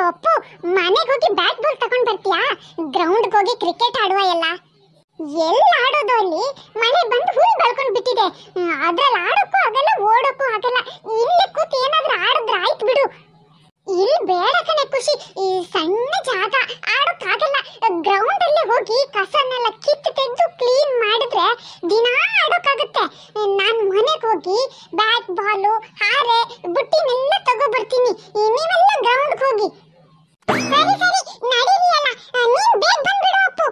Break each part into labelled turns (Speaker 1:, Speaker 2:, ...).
Speaker 1: ಅಪ್ಪು ಮನೆಗೆ ಹೋಗಿ bat ball ತಗೊಂಡ್ ಬರ್ತೀಯಾ ಗ್ರೌಂಡ್ಗೆ ಹೋಗಿ ಕ್ರಿಕೆಟ್ ಆಡುವ ಎಲ್ಲ ಎಲ್ಲಿ ಆಡೋದು ಅಲ್ಲಿ ಮಳೆ ಬಂದು ಹುಲ್ ಬೆಳ್ಕೊಂಡ್ ಬಿಟ್ಟಿದೆ ಅದ್ರಲ್ಲಿ ಆಡೋಕ್ಕೂ ಆಗಲ್ಲ ಓಡೋಕ್ಕೂ ಆಗಲ್ಲ ಇಲ್ಲೇ ಕೂತ್ ಏನಾದ್ರೂ ಆಡಿದ್ರೆ ಆಯ್ತು ಬಿಡು ಇಲ್ಲಿ ಬೇಡ ಕಣೆ ಖುಷಿ ಈ ಸಣ್ಣ ಜಾಗ ಆಡೋಕ್ಕಾಗಲ್ಲ ಗ್ರೌಂಡ್ ಅಲ್ಲೇ ಹೋಗಿ ಕಸನೆಲ್ಲ ಕಿತ್ತು ತೆಗೆದು ಕ್ಲೀನ್ ಮಾಡಿದ್ರೆ ದಿನಾ ಆಡೋಕ್ಕಾಗುತ್ತೆ ನಾನು ಮನೆಗೆ ಹೋಗಿ ಬ್ಯಾಟ್ ಬಾಲು ಹಾರೆ ಬುಟ್ಟಿನೆಲ್ಲ ತಗೋ ಬರ್ತೀನಿ ನೀವೆಲ್ಲ ಗ್ರೌಂಡ್ಗೆ ಹೋಗಿ ಸರಿ ಸರಿ ನಡೀರಿ ಅಲ್ಲ ನೀನ್ ಬೇಗ ಬಂದ್ಬಿಡು ಅಪ್ಪು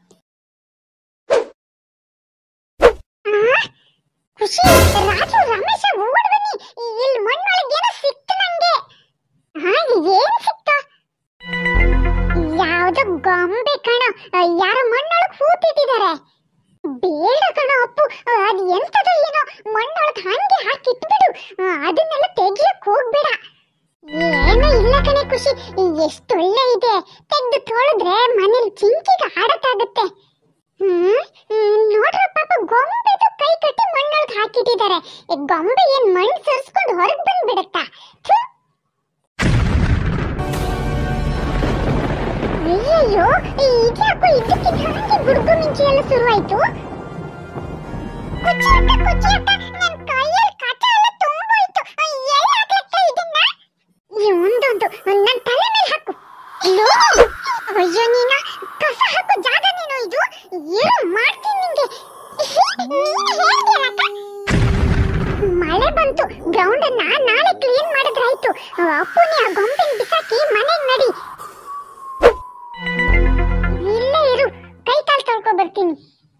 Speaker 1: ಆ? ಖುಷಿ ರಾಜು ರಮೇಶ ಓಡ್ ಬನ್ನಿ ಇಲ್ಲಿ ಮಣ್ಣೊಳಗೆ ಏನೋ ಸಿಕ್ತು ನಂಗೆ ಹಾ ಏನ್ ಸಿಕ್ತು ಯಾವ್ದೋ ಗೊಂಬೆ ಕಣ ಯಾರೋ ಮಣ್ಣೊಳಗ್ ಹೂತಿಟ್ಟಿದ್ದಾರೆ ಬೇಡ ಕಣ ಅಪ್ಪು ಅದ್ ಎಂತದೋ ಏನೋ ಮಣ್ಣೊಳಗ್ ಹಂಗೆ ಹಾಕಿಟ್ಬಿಡು ಆ, ಅದನ್ನೆಲ್ಲ ತೆಗಿಯಕ್ ಹೋಗ್ಬೇಡ ಏನೂ ಇಲ್ಲ ಕಣೆ ಖುಷಿ ಎಷ್ಟು ಒಳ್ಳೆ ಇದೆ ತೆಗ್ದು ತೊಳೆದ್ರೆ ಮನೇಲಿ ಚಿಂಕಿಗೆ ಆಡತ್ತಾಗುತ್ತೆ ಹ್ಮ್ ಹ್ಮ್, ನೋಡ್ರ ಪಾಪ ಗೊಂಬೆದು ಕೈ ಕಟ್ಟಿ ಮಣ್ಣೊಳಗೆ ಹಾಕಿಟ್ಟಿದ್ದಾರೆ ಈ ಗೊಂಬೆ ಏನ್ ಮಣ್ಣು ಸರಿಸ್ಕೊಂಡು ಹೊರಗೆ ಬಂದ್ಬಿಡತ್ತಾ ಥು. ಅಯ್ಯಯ್ಯೋ ಇದ್ಯಾಕೋ ಇದಕ್ಕಿಂತ ಹಾಗೆ ಗುಡುಗು ಮಿಂಚು ಎಲ್ಲ ಶುರುವಾಯ್ತು ಕುಚ್ಚಿ ಅಕ್ಕ ಕುಚ್ಚಿ ಅಕ್ಕ ನನ್ ಕೈಯಲ್ಲಿ ಕಟ ಎಲ್ಲ ತುಂಬೋಯ್ತು ಎಲ್ಲಿ ಹಾಕ್ಲಕ್ಕ ಇದನ್ನ ಒಂದೊಂದು ನನ್ ತಲೆ ಮೇಲೆ ಹಾಕು ಲೋ ಅಯ್ಯೋ ನೀನ ಕಸ ಹಾಕೋ ಜಾಗ ನೀನು ಇದು ಏನು ಮಾಡ್ತೀನಿ ನಿಂಗೆ ನೀನು ಹೇಳ್ತೀಯಲ್ಲಕ್ಕ ಮಳೆ ಬಂತು ಗ್ರೌಂಡ್ ಅನ್ನ ನಾಳೆ ಕ್ಲೀನ್ ಮಾಡಿದ್ರಾಯ್ತು ಅಪ್ಪುನಿ ಆ ಗೊಂಬೆನ ಬಿಸಾಕಿ ಮನೆಗ್ ನಡಿ ಇಲ್ಲೇ ಇರು ಕೈ ಕಾಲು ತೊಳ್ಕೊ ಬರ್ತೀನಿ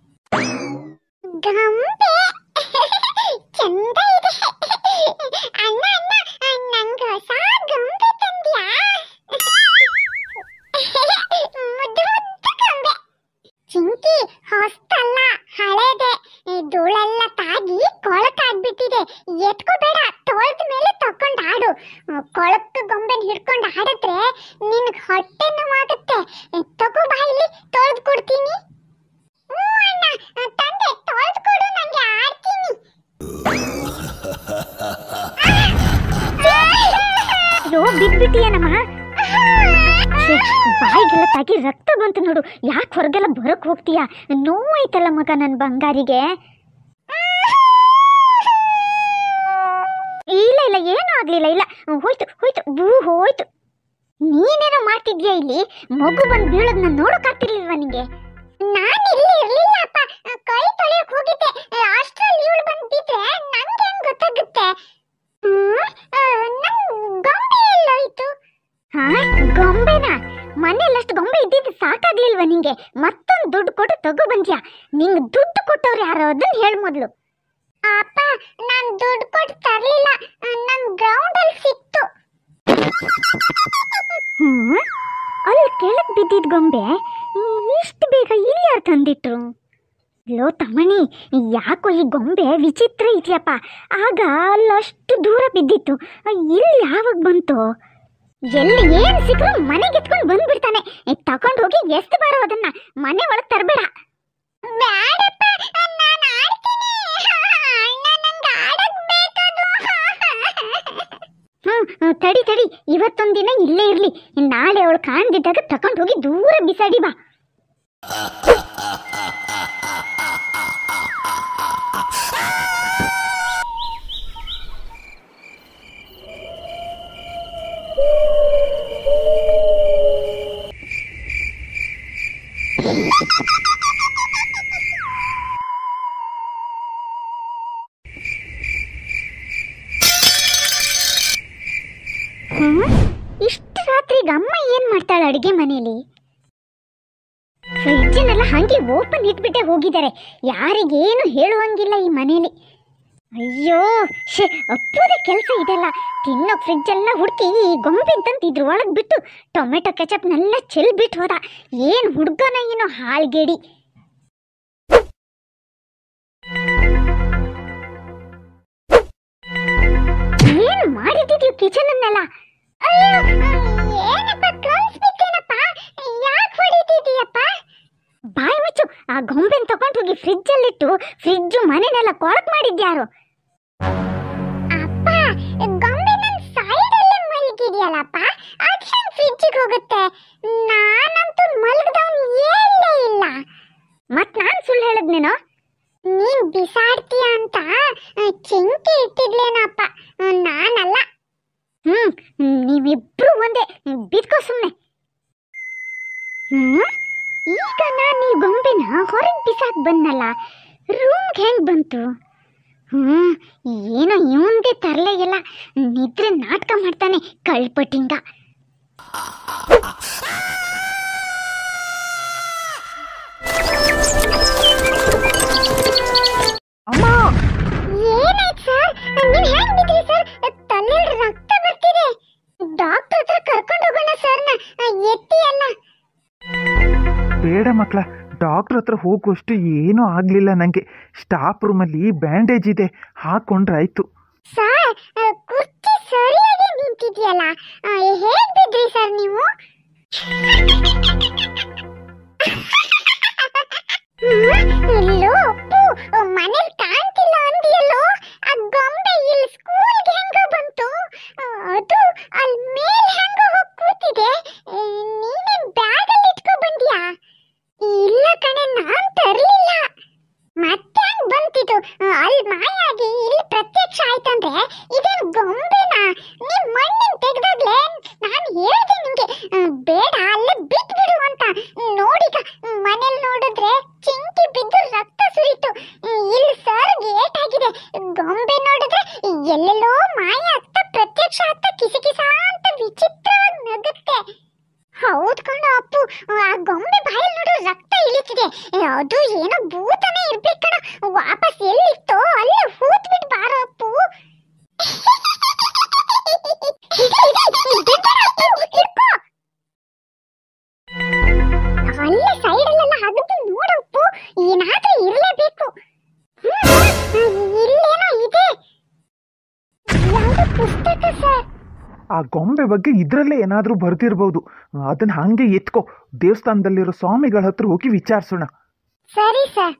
Speaker 1: ಗೊಂಬೆ ಚಂದ ಇದೆ ಅಣ್ಣ ಅಣ್ಣ ನಂಗೆ ಹೊಸ ಗೊಂಬೆ ತಂದ್ಯಾ ಮುದ್ದು ಮುದ್ದು ಗೊಂಬೆ ಚಿಂಕಿ ಹೊಸ್ತಲ್ಲ ಹಳೇದೆ ಈ ಧೂಳೆಲ್ಲ ತಾಗಿ ಕೊಳಕಾಗ್ಬಿಟ್ಟಿದೆ ಎತ್ಕೋಬೇಡ ತೊಳೆದ ಮೇಲೆ ತಕೊಂಡ್ ಆಡು ಕೊಳಕ್ ಗೊಂಬೆನ ಹಿಡ್ಕೊಂಡು ಆಡಿದ್ರೆ ನಿನ್ಗೆ ಹೊಟ್ಟೆ ನೋವಾಗುತ್ತೆ ತಗೋ ಬಾ ಇಲ್ಲಿ ತೊಳೆದು ಕೊಡ್ತೀನಿ ಹ್ಞೂ ಅಣ್ಣ ತಂದೆ ತೊಳೆದು ಕೊಡು ನಂಗೆ ಆಡ್ತೀನಿ
Speaker 2: ಅಯ್ಯೋ ಬಿದ್ಬಿಟ್ಟಿಯೇನಮ್ಮ ಛೇ, ಬಾಯಿಗೆಲ್ಲ ತಾಗಿ ರಕ್ತ ಬಂತು ನೋಡು ಯಾಕೆ ಹೊರಗೆಲ್ಲ ಬರಕ್ ಹೋಗ್ತೀಯಾ ನೋವಾಯ್ತಲ್ಲ ಮಗ ನನ್ನ ಬಂಗಾರಿಗೆ ಇಲ್ಲ ಇಲ್ಲ ಏನೂ ಆಗ್ಲಿಲ್ಲ ಇಲ್ಲ ಹೋಯ್ತು ಹೋಯ್ತು ಬೂ ಹೋಯ್ತು ನೀನೇನೋ ಮಾಡ್ತಿದ್ಯಾ ಇಲ್ಲಿ ಮಗು ಬಂದು ಬೀಳೋದನ್ನ ನೋಡೋಕ್ಕಾಗ್ತಿರ್ಲಿಲ್ವಾ ನಿಂಗೆ
Speaker 1: ನಾನು ಇಲ್ಲಿ ಇರ್ಲಿಲ್ಲ ಅಪ್ಪ ಕೈ ತೊಳೆಯಕ್ ಹೋಗಿದ್ದೆ ಅಷ್ಟ್ರಲ್ಲಿ ಇವಳು ಬಂದ್ ಬಿದ್ರೆ ನಂಗೆ ಹೆಂಗ್ ಗೊತ್ತಾಗುತ್ತೆ ಹ್ಮ್ ಆ, ನನ್ ಗೊಂಬೆ ಎಲ್ಲೋಯ್ತು
Speaker 2: ಹಾ ಗೊಂಬೆನಾ ಮನೇಲಷ್ಟು ಗೊಂಬೆ ಇದ್ದಿದ್ದು ಸಾಕಾಗ್ಲಿಲ್ವಾ ನಿಂಗೆ ಮತ್ತೊಂದು ದುಡ್ಡು ಕೊಟ್ಟು ತಗೋ ಬಂದ್ಯಾ ನಿಂಗೆ ದುಡ್ಡು ಕೊಟ್ಟವ್ರು ಯಾರೋ ಅದನ್ನ ಹೇಳ ಮೊದಲು
Speaker 1: ಅಪ್ಪ ನಾನ್ ದುಡ್ಡು ಕೊಟ್ಟು ತರ್ಲಿಲ್ಲ ನನ್ ಗ್ರೌಂಡ್ ಅಲ್ಲಿ ಸಿಕ್ತು
Speaker 2: ಹ್ಮ್ ಅಲ್ಲಿ ಕೆಳಗ್ ಬಿದ್ದಿದ್ ಗೊಂಬೆ ಇಷ್ಟು ಬೇಗ ಇಲ್ಲಿ ಯಾರು ತಂದಿಟ್ರು ಲೋ ತಮಣಿ ಯಾಕೋ ಈ ಗೊಂಬೆ ವಿಚಿತ್ರ ಇದೆಯಪ್ಪ ಆಗ ಅಲ್ಲಷ್ಟು ದೂರ ಬಿದ್ದಿತ್ತು ಇಲ್ಲಿ ಯಾವಾಗ ಬಂತು ಎಲ್ಲಿ ಏನ್ ಸಿಕ್ಕರು ಮನೆಗೆ ಎತ್ಕೊಂಡು ಬಂದ್ಬಿಡ್ತಾನೆ ತಗೊಂಡು ಹೋಗಿ ಎಷ್ಟು ಬಾರೋ ಅದನ್ನ ಮನೆ ಒಳಗೆ ತರಬೇಡ
Speaker 1: ಬ್ಯಾಡಪ್ಪ ನಾನು ಆಡ್ತೀನಿ ಅಣ್ಣ ನಂಗೆ ಆಡಕ್ ಬೇಕದು
Speaker 2: ಹ್ಮ್ ಹ್ಮ್, ತಡಿ ತಡಿ ಇವತ್ತೊಂದಿನ ಇಲ್ಲೇ ಇರ್ಲಿ ನಾಳೆ ಅವಳು ಕಾಣ್ದಿದ್ದಾಗ ತಗೊಂಡು ಹೋಗಿ ದೂರ ಬಿಸಾಡಿ ಬಾ ಹ್ಮ್ ಇಷ್ಟು ರಾತ್ರಿಗೆ ಅಮ್ಮ ಏನ್ ಮಾಡ್ತಾಳೆ ಅಡಿಗೆ ಮನೇಲಿ ಫ್ರಿಡ್ಜನ್ನೆಲ್ಲ ಹಂಗೆ ಓಪನ್ ಇಟ್ಬಿಟ್ಟೆ ಹೋಗಿದ್ದಾರೆ ಯಾರಿಗೇನು ಹೇಳುವಂಗಿಲ್ಲ ಈ ಮನೇಲಿ ಅಯ್ಯೋ ಶೇ ಅಪ್ಪುದ ಕೆಲಸ ಇದೆಲ್ಲ ತಿನ್ನೋ ಫ್ರಿಡ್ಜ್ ಎಲ್ಲ ಹುಡುಕಿ ಈ ಗೊಂಬೆ ತಂದು ಇದ್ರ ಒಳಗೆ ಬಿಟ್ಟು ಟೊಮೆಟೊ ಕೆಚಪ್ನೆಲ್ಲ ಚೆಲ್ಬಿಟ್ಟು ಹೋದ ಏನು ಹುಡ್ಗನ ಏನೋ ಹಾಳ್ಗೇಡಿ ಏನು ಮಾಡಿದ್ದಿದ್ಯು ಕಿಚನ್ ಅನ್ನೆಲ್ಲ
Speaker 1: ಅಯ್ಯೋ ಏನಪ್ಪ ಕಲ್ಸ್ಬಿಟ್ಟೇನಪ್ಪ ಯಾಕೆ ಹೊಡಿತಿದೀಯಪ್ಪ
Speaker 2: ಬಾಯಿ ಮುಚ್ಚು ಆ ಗೊಂಬೆನ ತಗೊಂಡು ಹೋಗಿ ಫ್ರಿಡ್ಜ್ ಅಲ್ಲಿಟ್ಟು ಫ್ರಿಡ್ಜ್ ಮನೆನೆಲ್ಲ ಕೊಳಕ್ ಮಾಡಿದ್ಯಾರು
Speaker 1: ಅಪ್ಪ ಗೊಂಬೆ ನನ್ ಸೈಡ್ ಅಲ್ಲೇ ಮಲಗಿದೆಯಲ್ಲಪ್ಪ ಅದ್ ಹೆಂಗ್ ಫ್ರಿಡ್ಜ್
Speaker 2: ಇಲ್ಲಲ್ಲ ರೂಮ್ಗೆ ಹೆಂಗೆ ಬಂತು ಹ್ಞೂ ಏನೋ ಇವಂದೇ ತರಲೇ ಇಲ್ಲ ನಿದ್ರೆ ನಾಟಕ ಮಾಡ್ತಾನೆ ಕಳ್ಪಟ್ಟಿಂಗ
Speaker 3: ಅಮ್ಮ
Speaker 1: ಏನಾಯ್ತು ಸರ್ ನೀವ್ ಹೆಂಗ್ ಬಿದ್ರಿ ಸರ್ ತಲೆಯಲ್ಲಿ ರಕ್ತ ಬರ್ತಿದೆ ಡಾಕ್ಟರ್ ಹತ್ರ ಕರ್ಕೊಂಡು ಹೋಗೋಣ ಸರ್ನ ಎತ್ತಿ ಅಲ್ಲ
Speaker 3: ಬೇಡ ಮಕ್ಕಳ ಡಾಕ್ಟ್ರ್ ಹತ್ರ ಹೋಗುವಷ್ಟು ಏನೂ ಆಗಲಿಲ್ಲ ನನಗೆ ಸ್ಟಾಫ್ ರೂಮಲ್ಲಿ ಬ್ಯಾಂಡೇಜ್ ಇದೆ ಹಾಕೊಂಡ್ರಾಯ್ತು
Speaker 1: ಸರ್ ಕುರ್ಚಿ ಸರಿಯಾಗಿ ನಿಂತಿದ್ಯಲ್ಲ ಹೇಗ್ ಬಿದ್ರಿ ಸರ್ ನೀವು ಇಲ್ಲೋ ಅಪ್ಪು ಮನೇಲಿ ಕಾಣ್ತಿಲ್ಲ ಅಂದಿಯಲ್ಲೋ ಆ ಗೊಂಬೆ ಇಲ್ಲಿ ಸ್ಕೂಲ್ಗೆ ಹೆಂಗ ಬಂತು ಅದು ಅಲ್ಲಿ ಮೇಲ್ ಹೆಂಗ ಹೋಗಿ ಕೂತಿದೆ ನೀನೇನ್ ಬ್ಯಾಗ್ ಅಲ್ಲಿ ಇಟ್ಕೊ ಬಂದ್ಯಾ ಇಲ್ಲ ಕಣೆ ನಾನ್ ತರ್ಲಿಲ್ಲ ಮತ್ತೆ ಹಂಗ್ ಬಂತಿದ್ದು ಅಲ್ಲಿ ಮಾಯಾಗಿ ಇಲ್ಲಿ ಪ್ರತ್ಯಕ್ಷ ಆಯ್ತಂದ್ರೆ ಇದೇನ್ ಗೊಂಬೆನಾ ನೀನ್ ಮಣ್ಣಿನ ತೆಗ್ದಾಗ್ಲೇ ನಾನ್ ಹೇಳ್ದೆ ನಿಂಗೆ ಹ್ಮ್, ಬೇಡ ಅಲ್ಲೇ ಬಿಟ್ ಬಿಡು ಅಂತ ನೋಡೀಗ ಮನೇಲಿ ನೋಡಿದ್ರೆ ಚಿಂಕಿ ಬಿದ್ದು ರಕ್ತ ಸುರಿತು ಹ್ಮ್, ಇಲ್ಲಿ ಸರ್ಗೆ ಏಟಾಗಿದೆ ಗೊಂಬೆ ನೋಡಿದ್ರೆ ಎಲ್ಲೆಲ್ಲೋ ಮಾಯ ಆಗ್ತಾ ಪ್ರತ್ಯಕ್ಷ ಆಗ್ತಾ ಕಿಸಕಿಸ ಅಂತ ವಿಚಿತ್ರವಾಗಿ ನಗುತ್ತೆ ಹೌದ್ ಕಣೋ ಅಪ್ಪು ಆ ಗೊಂಬೆ ಬಾಯಲ್ಲಿ ನೋಡು ರಕ್ತ ಇಳಿತಿದೆ ಅದು ಏನೋ ಭೂತನೇ ಇರ್ಬೇಕು ಕಣ ವಾಪಸ್ ಎಲ್ಲಿತ್ತೋ ಅಲ್ಲೇ ಹೂತ್ ಬಿಟ್ಟು ಬಾರೋ ಅಪ್ಪು ಇದೆ, ಇದೆ, ಬಿಡ್ಬೇಡ ಅಪ್ಪು, ಹಿಡ್ಕೊ. ಅಲ್ಲೇ ಸೈಡಲ್ಲೆಲ್ಲ ಹಗದು ನೋಡಪ್ಪು ಏನಾದ್ರೂ ಇರ್ಲೇಬೇಕು ಹ್ಮ್, ಇಲ್ಲೇನೋ ಇದೆ ಯಾವ್ದೋ ಪುಸ್ತಕ ಸರ್
Speaker 3: ಆ ಗೊಂಬೆ ಬಗ್ಗೆ ಇದರಲ್ಲೇ ಏನಾದರೂ ಬರ್ದಿರ್ಬೋದು ಅದನ್ನ ಹಾಗೆ ಎತ್ಕೋ ದೇವಸ್ಥಾನದಲ್ಲಿರೋ ಸ್ವಾಮಿಗಳ ಹತ್ರ ಹೋಗಿ ವಿಚಾರಿಸೋಣ
Speaker 1: ಸರಿ ಸರ್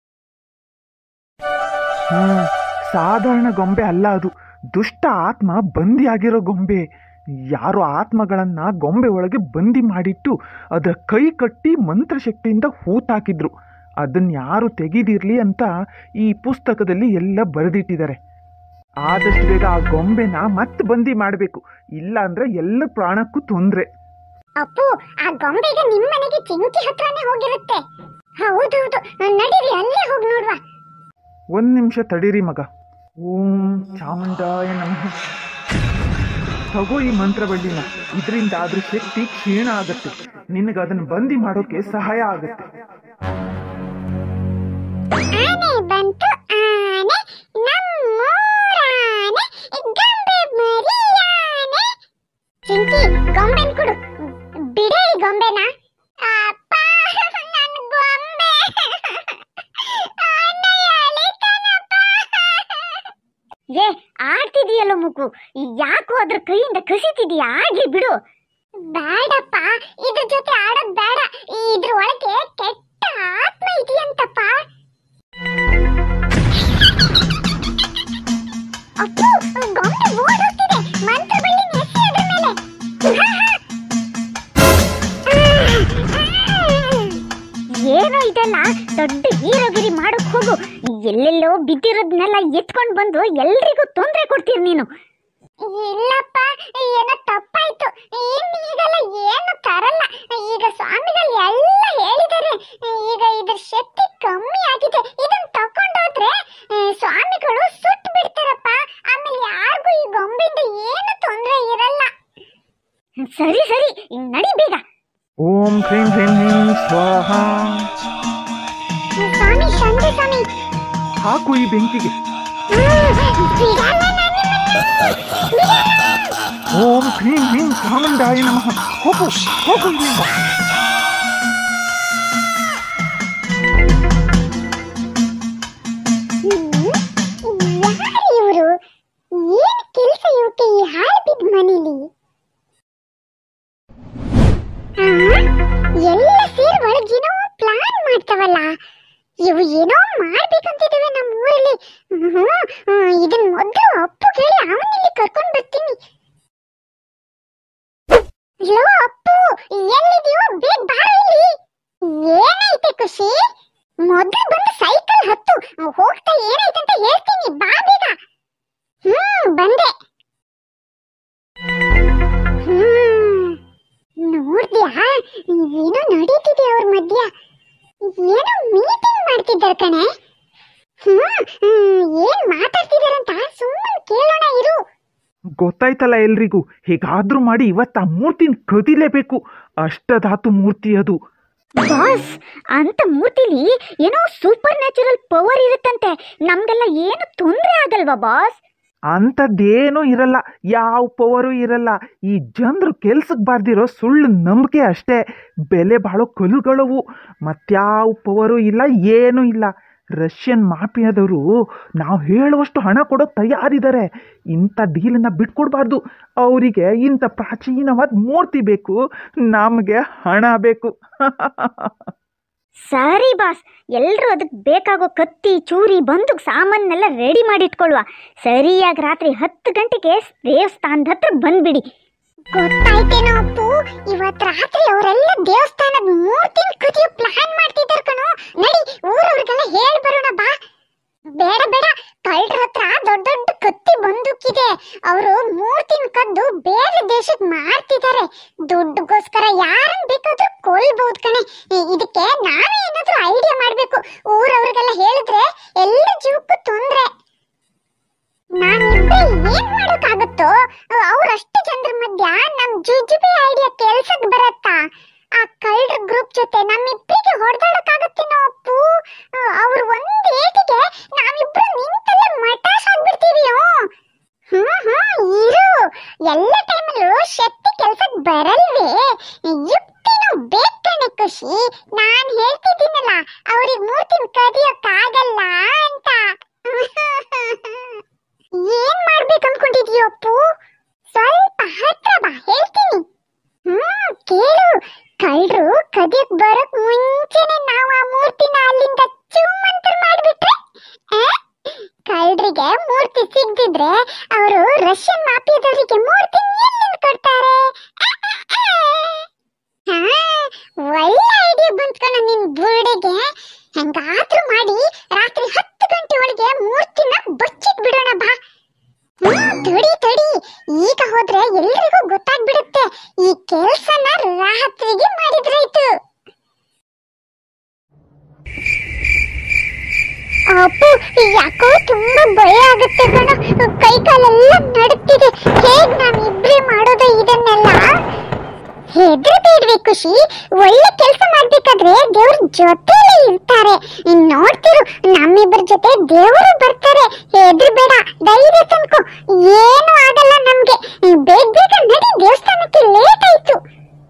Speaker 3: ಹ್ಮ್ ಸಾಧಾರಣ ಗೊಂಬೆ ಅಲ್ಲ ಅದು ದುಷ್ಟ ಆತ್ಮ ಬಂದಿಯಾಗಿರೋ ಗೊಂಬೆ ಯಾರೋ ಆತ್ಮಗಳನ್ನ ಗೊಂಬೆ ಒಳಗೆ ಬಂದಿ ಮಾಡಿಟ್ಟು ಅದರ ಕೈ ಕಟ್ಟಿ ಮಂತ್ರಶಕ್ತಿಯಿಂದ ಹೂತಾಕಿದ್ರು ಅದನ್ನ ಯಾರು ತೆಗೆದಿರ್ಲಿ ಅಂತ ಈ ಪುಸ್ತಕದಲ್ಲಿ ಎಲ್ಲ ಬರೆದಿಟ್ಟಿದ್ದಾರೆ ಆದಷ್ಟು ಬೇಗ ಆ ಗೊಂಬೆನ ಮತ್ತೆ ಬಂದಿ ಮಾಡಬೇಕು ಇಲ್ಲ ಅಂದ್ರೆ ಎಲ್ಲ ಪ್ರಾಣಕ್ಕೂ ತೊಂದರೆ
Speaker 1: ಅಪ್ಪು ಆ ಗೊಂಬೆಗೆ ನಿಮ್ ಮನೆಗೆ ಚಿಂಕಿ ಹತ್ರನೇ ಹೋಗಿರುತ್ತೆ ಹೌದೌದು ನಡೀರಿ ಅಲ್ಲೇ ಹೋಗಿ ನೋಡುವ
Speaker 3: ಒಂದು ನಿಮಿಷ ತಡೀರಿ ಮಗ ಓಂ ಚಾಮುಂಡಾಯ ನಮಃ ತಗೋ ಈ ಮಂತ್ರ ಬಳ್ಳಿನ ಇದರಿಂದ ಅದ್ರ ಶಕ್ತಿ ಕ್ಷೀಣ ಆಗತ್ತೆ ನಿನಗೆ ಅದನ್ನ ಬಂದಿ ಮಾಡೋಕೆ ಸಹಾಯ ಆಗತ್ತೆ
Speaker 1: ಆನೆ ಬಂತು ಆನೆ ನಮ್ಮೂರಾನೆ ಗೊಂಬೆ ಮರಿಯಾನೆ ಚಿಂಕಿ ಗೊಂಬೆನ್ ಕೊಡು ಬಿಡೆ ಈ ಗೊಂಬೆನ ಅಪ್ಪ ನನ್ ಗೊಂಬೆ ಅಣ್ಣಯ್ಯ ಅಳಿತಾನಪ್ಪ.
Speaker 2: ಏ ಆಡ್ತಿದೀಯಲ್ಲ ಮುಗು ಯಾಕೋ ಅದ್ರ ಕೈಯಿಂದ ಕಸಿತಿದೀಯ ಆಗ್ಲಿ ಬಿಡು
Speaker 1: ಬೇಡಪ್ಪ ಇದ್ರ ಜೊತೆ ಆಡೋದ್ ಬೇಡ ಇದ್ರ ಒಳಗೆ ಕೆಟ್ಟ ಆತ್ಮ ಇದೆಯಂತಪ್ಪ ಅಪ್ಪು ಗೊಂಬೆ ಓಡೋಗ್ತಿದೆ ಮಂತ್ರ ಬಳ್ಳಿ ನೆಸಿ ಅದ್ರ ಮೇಲೆ
Speaker 2: ಏನೋ ಇದೆಲ್ಲ ದೊಡ್ಡ ಹೀರೋಗಿರಿ ಮಾಡಕ್ ಹೋಗು ಎಲ್ಲೆಲ್ಲೋ ಬಿದ್ದಿರೋದ್ನೆಲ್ಲ ಎತ್ಕೊಂಡ್ ಬಂದು ಎಲ್ರಿಗೂ ತೊಂದರೆ ಕೊಡ್ತೀರಿ ನೀನು
Speaker 1: ಇಲ್ಲಪ್ಪ ಏನೋ ತಪ್ಪಾಯ್ತು ಇನ್ನು ಈಗೆಲ್ಲ ಏನು ತರಲ್ಲ ಈಗ ಸ್ವಾಮಿಗಳು ಎಲ್ಲ ಹೇಳಿದ್ದಾರೆ ಈಗ ಇದ್ರ ಶಕ್ತಿ ಕಮ್ಮಿ ಆಗಿದೆ ಇದನ್ನ ತಕೊಂಡೋದ್ರೆ ಆ, ಸ್ವಾಮಿಗಳು ಸುಟ್ಟು ಬಿಡ್ತಾರಪ್ಪ ಆಮೇಲೆ ಯಾರಿಗೂ ಈ ಗೊಂಬೆಯಿಂದ ಏನು ತೊಂದರೆ ಇರಲ್ಲ
Speaker 2: ಸರಿ ಸರಿ ನಡಿ ಬೇಗ
Speaker 3: ಓಂ ಕ್ರೀಂ ಹ್ರೀಂ ಹ್ರೀಂ ಸ್ವಾಹ
Speaker 1: ಸ್ವಾಮಿ ಶಾಂತಿ ಸ್ವಾಮಿ
Speaker 3: ಹಾಕು ಈ ಬೆಂಕಿಗೆ
Speaker 1: ಹ್ಮ್, ಬಿಡಲ್ಲ ನಾನು ನಿಮ್ಮನ್ನ.
Speaker 3: ಓಂ ಕ್ರೀಂ ಹ್ರೀಂ ಚಾಮುಂಡಾಯ ನಮಃ ಹೋಗು ಹೋಗು ಇಲ್ಲಿಂದ
Speaker 1: ಯಾರು ಇವರು ಏನ್ ಕೆಲಸ ಇವಕ್ಕೆ ಈ ಹಾಳು ಬಿದ್ದ ಮನೇಲಿ ಆ? ಎಲ್ಲ ಸೇರಿ ಒಳಗೇನೋ ಪ್ಲಾನ್ ಮಾಡ್ತಾವಲ್ಲ ಇವು ಏನೋ ಮಾಡ್ಬೇಕಂತಿದ್ದೇವೆ ನಮ್ಮ ಊರಲ್ಲಿ ಹ್ಮ್ ಇದನ್ ಮೊದಲು ಅಪ್ಪು ಕೇಳಿ ಅವನಿಲ್ಲಿ ಕರ್ಕೊಂಡ್ ಬರ್ತೀನಿ ಲೋ ಅಪ್ಪು ಎಲ್ಲಿದೆಯೋ
Speaker 3: ಗೊತ್ತಾಯ್ತಲ್ಲ ಎಲ್ರಿಗೂ ಹೇಗಾದ್ರೂ ಮಾಡಿ ಇವತ್ತು ಆ ಮೂರ್ತಿನ ಕದಿಲೇಬೇಕು ಅಷ್ಟಧಾತು ಮೂರ್ತಿ ಅದು
Speaker 2: ಬಾಸ್ ಅಂತ ಮೂರ್ತಿಲಿ ಏನೋ ಸೂಪರ್ ನ್ಯಾಚುರಲ್ ಪವರ್ ಇರುತ್ತಂತೆ ನಮ್ಗೆಲ್ಲ ಏನು ತೊಂದರೆ ಆಗಲ್ವಾ ಬಾಸ್
Speaker 3: ಅಂಥದ್ದೇನೂ ಇರಲ್ಲ ಯಾವ ಪವರು ಇರಲ್ಲ ಈ ಜನರು ಕೆಲ್ಸಕ್ಕೆ ಬಾರ್ದಿರೋ ಸುಳ್ಳು ನಂಬಿಕೆ ಅಷ್ಟೇ ಬೆಲೆ ಬಾಳೋ ಕಲ್ಲುಗಳವು ಮತ್ಯಾವ ಪವರು ಇಲ್ಲ ಏನೂ ಇಲ್ಲ ರಷ್ಯನ್ ಮಾಫಿಯಾದವರು ನಾವು ಹೇಳುವಷ್ಟು ಹಣ ಕೊಡೋಕೆ ತಯಾರಿದ್ದಾರೆ ಇಂಥ ಡೀಲನ್ನು ಬಿಟ್ಕೊಡ್ಬಾರ್ದು ಅವರಿಗೆ ಇಂಥ ಪ್ರಾಚೀನವಾದ ಮೂರ್ತಿ ಬೇಕು ನಮಗೆ ಹಣ ಬೇಕು
Speaker 2: ಸರಿ ಬಾಸ್ ಎಲ್ಲರೂ ಅದಕ್ಕೆ ಬೇಕಾಗೋ ಕತ್ತಿ ಚೂರಿ ಬಂದೂಕ್ ಸಾಮಾನೆಲ್ಲ ರೆಡಿ ಮಾಡಿಟ್ಕೊಳ್ಳುವ ಸರಿಯಾಗಿ ರಾತ್ರಿ ಹತ್ತು ಗಂಟೆಗೆ ದೇವಸ್ಥಾನದ ಹತ್ರ ಬಂದ್ಬಿಡಿ
Speaker 1: ಗೊತ್ತಾಯ್ತೇನೋ ಅಪ್ಪು ಇವತ್ ರಾತ್ರಿ ಅವರೆಲ್ಲ ದೇವಸ್ಥಾನದ ಮೂರ್ತಿನ ಕದಿಯೋ ಪ್ಲಾನ್ ಮಾಡ್ತಿದ್ದಾರೆ ಕಣೋ ನಡಿ ಊರವ್ರಿಗೆಲ್ಲ ಹೇಳ್ ಬರೋಣ ಬಾ ಬೇಡ ಬೇಡ ಕಳ್ರ ಹತ್ರ ದೊಡ್ಡ ದೊಡ್ಡ ಕತ್ತಿ ಬಂದೂಕಿದೆ ಅವರು ಮೂರ್ತಿನ ಕದ್ದು ಬೇರೆ ದೇಶಕ್ಕೆ ಮಾರ್ತಿದ್ದಾರೆ ದುಡ್ಡುಗೋಸ್ಕರ ಯಾರನ್ನ ಬೇಕಾದ್ರೂ ಕೊಲ್ಬಹುದು ಕಣೆ ಇ- ಇದಕ್ಕೆ ನಾವೇ ಏನಾದ್ರೂ ಐಡಿಯಾ ಮಾಡ್ಬೇಕು ಊರವ್ರಿಗೆಲ್ಲ ಹೇಳಿದ್ರೆ ಎಲ್ಲ ಜೀವಕ್ಕೂ ತೊಂದ್ರೆ ನಾನಿಬ್ರೆ ಏನ್ ಮಾಡೋಕ್ಕಾಗುತ್ತೋ ಅವ್ರಷ್ಟು ಜನರ ಮಧ್ಯ ನಮ್ ಜುಜುಬಿ ಐಡಿಯಾ ಕೆಲ್ಸಕ್ ಬರತ್ತಾ ಆ ಕಳ್ರ ಗ್ರೂಪ್ ಜೊತೆ ನಮ್ಮಿಬ್ರಿಗೆ ಹೊಡೆದಾಡಕ್ಕಾಗತ್ತೇನೋ ಅಪ್ಪು ಅವ್ರ ಒಂದ್ ಏಟಿಗೆ ನಾವಿಬ್ರು ನಿಂತಲ್ಲೇ ಮಟಾಸ್ ಆಗ್ಬಿಡ್ತೀವಿ ಹ್ಮ್ ಹ್ಮ್ ಇರು ಎಲ್ಲ ಟೈಮಲ್ಲೂ ಶಕ್ತಿ ಕೆಲ್ಸಕ್ ಬರಲ್ವೇ ಯುಕ್ತಿನೂ ಬೇಕಣೆ ಖುಷಿ ನಾನ್ ಹೇಳ್ತಿದ್ದೀನಲ್ಲ ಅವ್ರಿಗೆ ಮೂರ್ತಿನ ಕದಿಯೋಕ್ಕಾಗಲ್ಲ ಅಂತ ಏನ್ ಮಾಡ್ಬೇಕು ಅನ್ಕೊಂಡಿದ್ಯೋ ಅಪ್ಪು ಸ್ವಲ್ಪ ಹತ್ರ ಬಾ ಹೇಳ್ತೀನಿ ಹ್ಮ್ ಕೇಳು ಕಳ್ರು ಕದಿಯಕ್ ಬರಕ್ ಮುಂಚೆನೆ ನಾವು ಆ ಮೂರ್ತಿನ ಅಲ್ಲಿಂದ ಚುಮ್ಮಂತರ ಮಾಡ್ಬಿಟ್ರೆ ಆ? ಕಳ್ರಿಗೆ ಮೂರ್ತಿ ಸಿಗ್ದಿದ್ರೆ ಅವರು ರಷ್ಯನ್ ಮಾಫಿಯಾದವರಿಗೆ ಮೂರ್ತಿ ಎಲ್ಲಿಂದ ಕೊಡ್ತಾರೆ ಆ, ಆ, ಆ. ಹಾ ಒಳ್ಳೆ ಐಡಿಯಾ ಬಂತ್ ಕಣ ನಿನ್ ಬುರುಡೆಗೆ ಹೆಂಗಾದ್ರೂ ಮಾಡಿ ರಾತ್ರಿ ಹತ್ತು ಗಂಟೆ ಒಳಗೆ ಮೂರ್ತಿನ ಬಚ್ಚಿಟ್ ಬಿಡೋಣ ಬಾ ಹ್ಮ್, ತಡಿ ತಡಿ ಈಗ ಹೋದ್ರೆ ಎಲ್ರಿಗೂ ಗೊತ್ತಾಗ್ಬಿಡುತ್ತೆ ಈ ಕೆಲ್ಸನ ರಾತ್ರಿಗೆ ಮಾಡಿದ್ರಾಯ್ತು ಅಪ್ಪು ಯಾಕೋ ತುಂಬಾ ಭಯ ಆಗುತ್ತೆ ಕಣ ಕೈ ಕಾಲೆಲ್ಲ ನಡುತ್ತಿದೆ ಹೇಗ್ ನಾವಿಬ್ರೇ ಮಾಡೋದು ಇದನ್ನೆಲ್ಲ ಹೆದರ್ಬೇಡ್ವೆ ಖುಷಿ ಒಳ್ಳೆ ಕೆಲಸ ಮಾಡ್ಬೇಕಾದ್ರೆ ದೇವ್ರ ಜೊತೆಲೇ ಇರ್ತಾರೆ ಇನ್ ನೋಡ್ತಿರು ನಮ್ಮಿಬ್ಬರ ಜೊತೆ ದೇವರು ಬರ್ತಾರೆ ಹೆದರ್ಬೇಡ ಧೈರ್ಯ ತನ್ಕೋ ಏನು ಆಗಲ್ಲ ನಮ್ಗೆ ಬೇಗ ಬೇಗ ನಡಿ ದೇವಸ್ಥಾನಕ್ಕೆ ಲೇಟ್ ಆಯ್ತು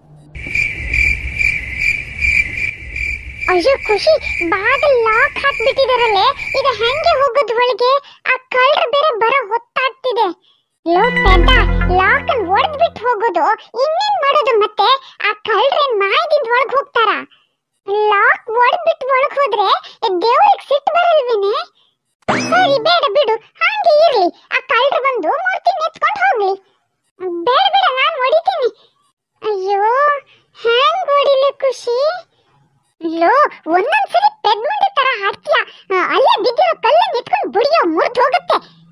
Speaker 1: ಅಯ್ಯೋ ಖುಷಿ ಬಾಗಿಲ್ ಲಾಕ್ ಹಾಕ್ಬಿಟ್ಟಿದಾರಲ್ಲೇ ಈಗ ಹೆಂಗೆ ಹೋಗೋದು ಒಳಗೆ ಆ ಕಳ್ರ ಬೇರೆ ಬರೋ ಹೊತ್ತಾಗ್ತಿದೆ ಲೋ ಪೆದ್ದ ಲಾಕ್ ಅನ್ ಒಡೆದ್ಬಿಟ್ಟು ಹೋಗೋದು ಇನ್ನೇನ್ ಮಾಡೋದು ಮತ್ತೆ ಆ ಕಳ್ರೇನ್ ಮಾಯದಿಂದ ಒಳಗ್ ಹೋಗ್ತಾರ ಲಾಕ್ ಒಡೆದ್ಬಿಟ್ಟು ಒಳಗ್ ಹೋದ್ರೆ ದೇವ್ರಿಗೆ ಸಿಟ್ಟು ಬರಲ್ವೇನೆ ಸರಿ ಬೇಡ ಬಿಡು ಹಾಗೆ ಇರ್ಲಿ ಆ ಕಳ್ರು ಬಂದು ಮೂರ್ತಿ ನೆತ್ಕೊಂಡು ಹೋಗ್ಲಿ ಬೇಡ ಬೇಡ ನಾನ್ ಹೊಡಿತೀನಿ ಅಯ್ಯೋ ಹ್ಯಾಂಗ್ ಹೊಡಿಲಿ ಖುಷಿ ಲೋ ಒಂದೊಂದ್ಸಲಿ ಪೆದ್ಮುಂಡಿ ತರ ಹಾಡ್ತೀಯ ಆ, ಅಲ್ಲೇ ಬಿದ್ದಿರೋ ಕಲ್ಲನ್ನ ಎತ್ಕೊಂಡು ಬುಡಿಯೋ ಮುರಿದು ಹೋಗುತ್ತೆ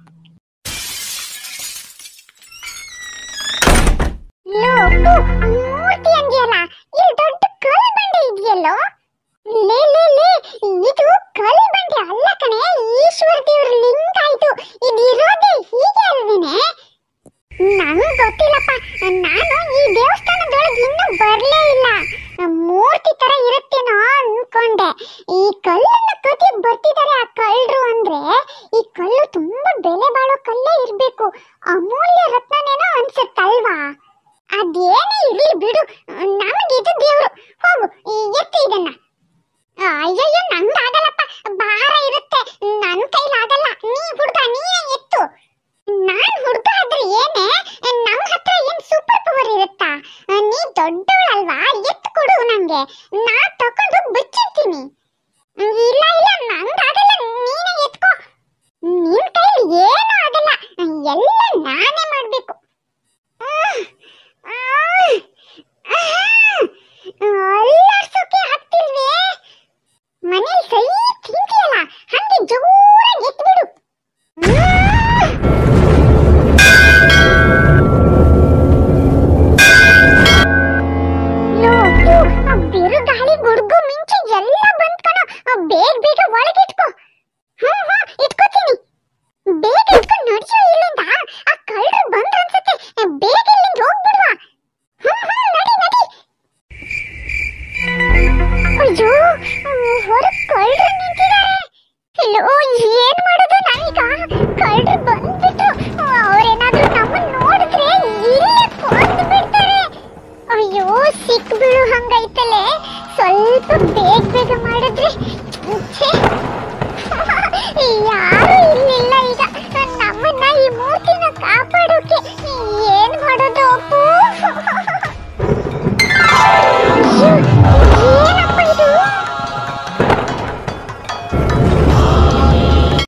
Speaker 1: ಲೋ ಅಪ್ಪು, ಮೂರ್ತಿ ಅಂದ್ಯಲ್ಲ ಇಲ್ಲಿ ದೊಡ್ಡ ಕಲ್ ಬಂಡೆ ಇದೆಯಲ್ಲೋ ಲೇ ಲೇ ಲೇ ಇದು ಕಲ್ ಬಂಡೆ ಅಲ್ಲ ಕಣೆ ಈಶ್ವರ ದೇವ್ರ ಲಿಂಗ ಆಯ್ತು ಇದು ಇರೋದೇ ಹೀಗೆ ಅಲ್ವೇನೆ ನಂಗ್ ಗೊತ್ತಿಲ್ಲಪ್ಪ ನಾನು ಈ ದೇವಸ್ಥಾನದೊಳಗೆ ಇನ್ನೂ ಬರ್ಲೇ ಇಲ್ಲ ಮೂರ್ತಿ ತರ ಇರುತ್ತೇನೋ ಅನ್ಕೊಂಡೆ ಈ ಕಲ್ಲನ್ನ ಕದಿ ಬರ್ತಿದ್ದಾರೆ ಆ ಕಳ್ಳರು ಅಂದ್ರೆ ಈ ಕಲ್ಲು ತುಂಬಾ ಬೆಲೆ ಬಾಳೋ ಕಲ್ಲೇ ಇರ್ಬೇಕು ಅಮೂಲ್ಯ ರತ್ನನೇನೋ ಅನ್ಸುತ್ತಲ್ವಾ ಅದೇನೇ ಇರ್ಲಿ ಬಿಡು ನಮಗಿದು ದೇವ್ರು ಹೋಗು ಈ ಎತ್ತು ಇದನ್ನ ಅಯ್ಯಯ್ಯೋ ನಂಗಾಗಲ್ಲಪ್ಪ ಭಾರ ಇರುತ್ತೆ ನನ್ನ ಕೈಲಾಗಲ್ಲ ನೀ ಹುಡ್ಗ ನೀನೇ ಎತ್ತು ನಾನ್ ಹುಡ್ಗ ಆದ್ರೆ ಏನೇ ನಮ್ ಹತ್ರ ಏನ್ ಸೂಪರ್ ಪವರ್ ಇರುತ್ತಾ ನೀ ದೊಡ್ಡವಳಲ್ವಾ ಎತ್ತು ಕೊಡು ನಂಗೆ ನಾ ತಕೊಂಡು ಬಚ್ಚಿರ್ತೀನಿ ಇಲ್ಲ ಇಲ್ಲ ನಂಗಾಗಲ್ಲ ನೀನೇ ಎತ್ಕೋ ನಿನ್ ಕೈಲಿ ಏನೂ ಆಗಲ್ಲ ಎಲ್ಲ ನಾನೇ